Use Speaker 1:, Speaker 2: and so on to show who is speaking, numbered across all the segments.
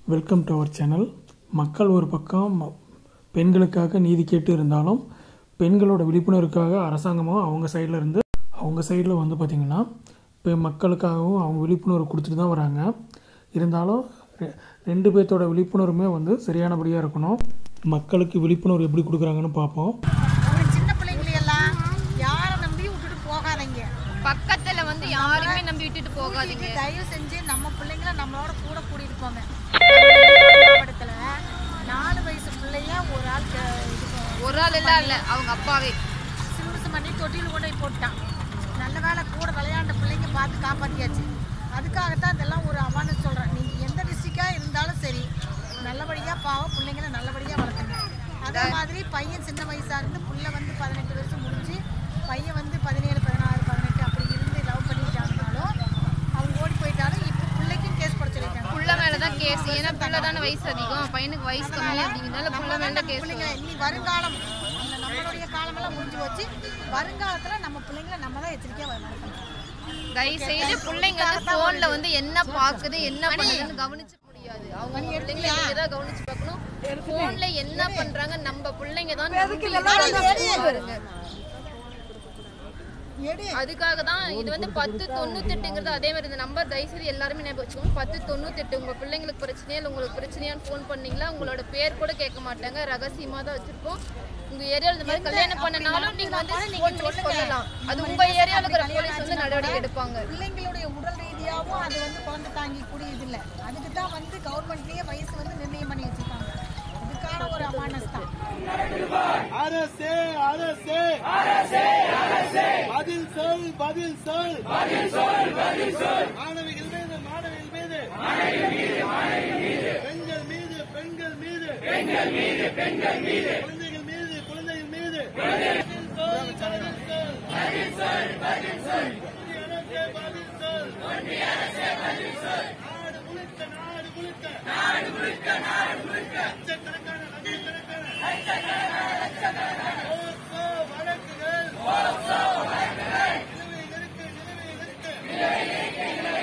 Speaker 1: welcome to our channel மக்கள் ஒரு பக்கம் ம- பெண்களுக்காக நீதி கேட்டு இருந்தாலும் பெண்களோட விழிப்புணர்வுக்காக அரசாங்கமும் அவங்க சைடில் இருந்து அவங்க சைடில் வந்து பார்த்திங்கன்னா இப்போ மக்களுக்காகவும் அவங்க விழிப்புணர்வு கொடுத்துட்டு தான் வராங்க இருந்தாலும் ரெ- ரெண்டு பேர்த்தோட விழிப்புணர்வுமே வந்து சரியானபடியாக இருக்கணும் மக்களுக்கு விழிப்புணர்வு எப்படி கொடுக்குறாங்கன்னு பார்ப்போம்
Speaker 2: அவங்க சின்ன பிள்ளைங்களை எல்லாம் யாரை நம்பி விட்டுட்டு போகாதீங்க
Speaker 3: பக்கத்துல வந்து யாருமே நம்பி விட்டுட்டு போகாதீங்க
Speaker 2: கூட்டிட்டு தயவு செஞ்சு நம்ம பிள்ளைங்கள நம்மளோட கூட கூட்டிட்டு போங்க மாவட்டத்துல நாலு வயசு பிள்ளைய ஒரு ஆள் க- இது ப-
Speaker 3: ஒரு ஆள் எல்லாம் இல்ல அவங்க அப்பாவே
Speaker 2: சிலுமிசம் பண்ணி தொட்டியில் கொண்டு போய் போட்டான் நல்ல வேளை கூட விளையாண்ட பிள்ளைங்க பார்த்து காப்பாற்றியாச்சு அதுக்காகத்தான் இதெல்லாம் ஒரு அவார்னஸ் சொல்கிறேன் நீங்கள் எந்த டிஸ்ட்ரிக்டாக இருந்தாலும் சரி நல்லபடியாக பாவம் பிள்ளைங்கள நல்லபடியாக வளர்த்துங்க அதே மாதிரி பையன் சின்ன வயசாக இருந்து புள்ள வந்து பதினெட்டு வருஷம் முடிஞ்சு பையன் வந்து பதினேழு பதினாறு பதினெட்டு அப்படி இருந்து லவ் பண்ணிட்டாங்கனாலும் அவங்க ஓடி போயிட்டாலும் இப்போ பிள்ளைக்கும் கேஸ் போட சொல்லிட்டாங்க
Speaker 3: புள்ள மேலதான் கேஸ் ஏன்னா புள்ள தானே வயசு அதிகம் பையனுக்கு வயசு கம்மி அப்படிங்கிறதுனால புள்ள மேல கேஸ்
Speaker 2: பிள்ளைங்களை இனி வருங்காலம் அந்த நம்மளுடைய காலமெல்லாம் முடிஞ்சு போச்சு வருங்காலத்தில் நம்ம பிள்ளைங்களை நம்ம தான் எச்சரிக்கையாக வளர்க்கணும்
Speaker 3: தயவு செய்து பிள்ளைங்க வந்து போன்ல வந்து என்ன பாக்குது என்ன பண்ணுதுன்னு கவனிச்சு முடியாது அவங்க பிள்ளைங்க நீங்க தான் கவனிச்சு பார்க்கணும் போன்ல என்ன பண்றாங்க நம்ம பிள்ளைங்க தான் நம்பி இதெல்லாம் வருங்க
Speaker 2: எடு
Speaker 3: அதுக்காக தான் இது வந்து பத்து தொண்ணூத்தெட்டுங்கிறது அதே மாதிரி இந்த நம்பர் தயவுசெய்து எல்லாருமே ஞாபகம் வச்சுக்கோங்க பத்து தொண்ணூத்தெட்டு உங்க பிள்ளைங்களுக்கு பிரச்சனையா இல்லை உங்களுக்கு பிரச்சனையான்னு ஃபோன் பண்ணீங்களா உங்களோட பேர் கூட கேட்க மாட்டாங்க ரகசியமா தான் வச்சிருப்போம் உங்க ஏரியாவில் இந்த மாதிரி கல்யாணம் பண்ணனாலும் நீங்க வந்து ஃபோன் பண்ணி சொல்லலாம் அது உங்க ஏரியாவில் இருக்கிற போலீஸ் வந்து நடவடிக்கை எடுப்பாங்க
Speaker 2: பிள்ளைங்களுடைய உடல் ரீதியாகவும் அது வந்து குழந்தை தாங்கி கூடியது இல்லை அதுக்கு தான் வந்து கவர்மெண்ட்லேயே வயசு வந்து நிர்ணயம் பண்ணி வச்சிருக்காங்க இதுக்கான ஒரு அவார்னஸ் தான்
Speaker 4: அரசே அரசே அரசே அரசே பதில் சொல் பதில் சொல் பதில் சொல் பதில் சொல் மாணவிகள் மீது மாணவிகள் மீது பெண்கள் மீது பெண்கள் மீது பெண்கள் மீது பெண்கள் மீது குழந்தைகள் மீது குழந்தைகள் மீது பதில் சொல் பதில் சொல் பதில் சொல் பதில் சொல் ஒன்றிய அரசே பதில் சொல் ஒன்றிய அரசே பதில் சொல் நாடு முழுக்க நாடு முழுக்க நாடு முழுக்க நாடு முழுக்க லட்சக்கணக்கான லட்சக்கணக்கான ஓசோ வழக்குகள் நிலுவையில் இருக்கு நிலுவையில் இருக்கு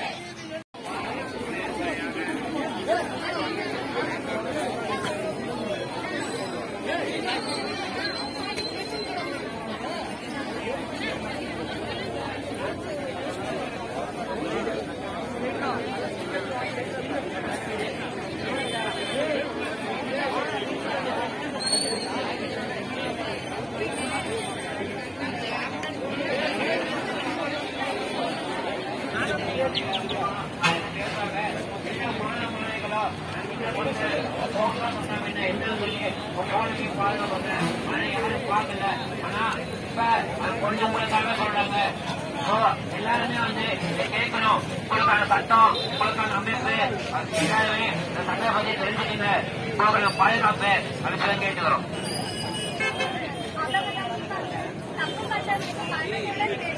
Speaker 5: எல்லாருமே வந்து இதை கேட்கணும் உங்களுக்கான சட்டம் உங்களுக்கான அமைப்பு அது எல்லாருமே இந்த சட்டத்தை பத்தி தெரிஞ்சுக்கங்க உங்களுக்கான பாதுகாப்பு அதுக்கு கேட்டுக்கிறோம்
Speaker 6: தப்பு பண்றதுக்கு கண்ணு